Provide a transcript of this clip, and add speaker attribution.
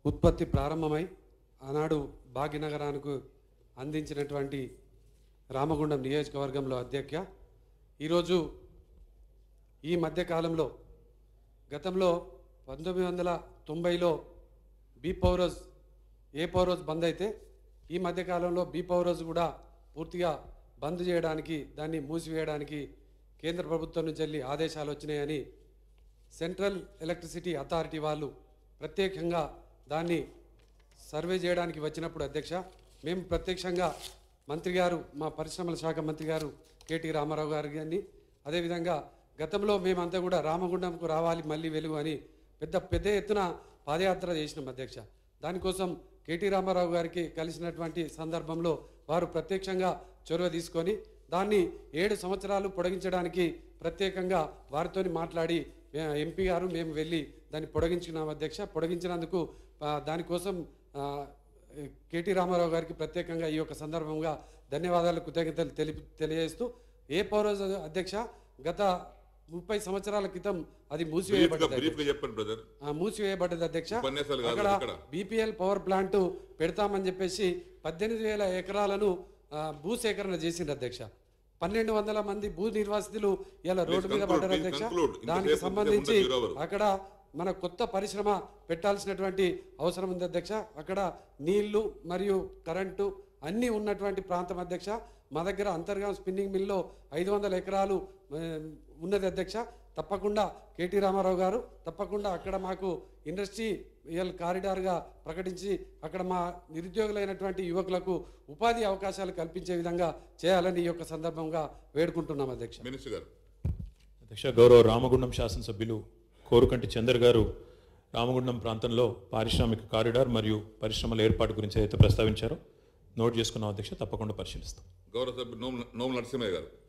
Speaker 1: ఉత్పత్తి ప్రారంభమై ఆనాడు భాగ్యనగరానికి అందించినటువంటి రామగుండం నియోజకవర్గంలో అధ్యక్ష ఈరోజు ఈ మధ్యకాలంలో గతంలో పంతొమ్మిది వందల తొంభైలో బీ పౌరోజ్ ఏ పౌరోజ్ బంద్ అయితే ఈ మధ్యకాలంలో బీ పౌరోజ్ కూడా పూర్తిగా బంద్ చేయడానికి దాన్ని మూసివేయడానికి కేంద్ర ప్రభుత్వం నుంచి వెళ్ళి ఆదేశాలు వచ్చినాయని సెంట్రల్ ఎలక్ట్రిసిటీ అథారిటీ వాళ్ళు ప్రత్యేకంగా దాన్ని సర్వే చేయడానికి వచ్చినప్పుడు అధ్యక్ష మేము ప్రత్యక్షంగా మంత్రి గారు మా పరిశ్రమల శాఖ మంత్రి గారు కేటీ రామారావు గారు కానీ అదేవిధంగా గతంలో మేమంతా కూడా రామగుండంకు రావాలి మళ్ళీ వెలుగు అని పెద్ద పెద్ద ఎత్తున పాదయాత్ర చేసినాం అధ్యక్ష దానికోసం కేటీ రామారావు గారికి కలిసినటువంటి సందర్భంలో వారు ప్రత్యక్షంగా చొరవ తీసుకొని దాన్ని ఏడు సంవత్సరాలు పొడిగించడానికి ప్రత్యేకంగా వారితోని మాట్లాడి మే- ఎంపీ గారు మేము వెళ్ళి దాన్ని పొడిగించుకున్నాం అధ్యక్ష పొడిగించినందుకు ఆ, దానికోసం ఆ, కేటీ రామారావు గారికి ప్రత్యేకంగా ఈ యొక్క సందర్భంగా ధన్యవాదాలు కృతజ్ఞతలు తెలిపి తెలియజేస్తూ ఏ పౌర అధ్యక్ష గత ముప్పై సంవత్సరాల క్రితం అది
Speaker 2: బ్రీఫ్ గా
Speaker 1: మూసివేయబడ్డది
Speaker 2: బ్రీఫ్ గా చెప్పండి బ్రదర్
Speaker 1: ఆ, మూసివేయబడ్డది అధ్యక్ష
Speaker 2: ఉపన్యాసాలు కాదు
Speaker 1: అక్కడ
Speaker 2: ఇక్కడ.
Speaker 1: బీపీఎల్ పవర్ ప్లాంట్ పెడతామని చెప్పేసి పద్దెనిమిది వేల ఎకరాలను ఆ, భూసేకరణ చేసిండ్రు అధ్యక్ష పన్నెండు వందల మంది భూ నిర్వాసితులు ఇలా రోడ్డు మీద
Speaker 2: conclude,
Speaker 1: పడ్డారు
Speaker 2: please
Speaker 1: అధ్యక్ష
Speaker 2: conclude. ఇంతసేపు
Speaker 1: దానికి
Speaker 2: ఇంతసేపు
Speaker 1: సంబంధించి
Speaker 2: ఉన్న zero hour.
Speaker 1: అక్కడ మన కొత్త పరిశ్రమ పెట్టాల్సినటువంటి అవసరం ఉంది అధ్యక్ష అక్కడ నీళ్లు మరియు కరెంటు అన్నీ ఉన్నటువంటి ప్రాంతం అధ్యక్ష మా దగ్గర అంతర్గా స్పిన్నింగ్ మిల్లో ఐదు వందల ఎకరాలు ఆ, ఉన్నది అధ్యక్ష తప్పకుండా కేటీ రామారావు గారు తప్పకుండా అక్కడ మాకు ఇండస్ట్రియల్ కారిడార్గా ప్రకటించి అక్కడ మా నిరుద్యోగులైనటువంటి యువకులకు ఉపాధి అవకాశాలు కల్పించే విధంగా చేయాలని ఈ యొక్క సందర్భంగా వేడుకుంటున్నాం అధ్యక్ష
Speaker 2: మినిస్టర్ గారు
Speaker 3: అధ్యక్ష గౌరవ రామగుండం శాసనసభ్యులు కోరుకంటి చందర్ గారు రామగుండం ప్రాంతంలో పారిశ్రామిక కారిడార్ మరియు పరిశ్రమల ఏర్పాటు గురించి అయితే ప్రస్తావించారో నోట్ చేసుకున్నాం అధ్యక్ష తప్పకుండా పరిశీలిస్తాం
Speaker 2: గౌరవ సభ్యులు నోము నోము నరసింహయ్య గారు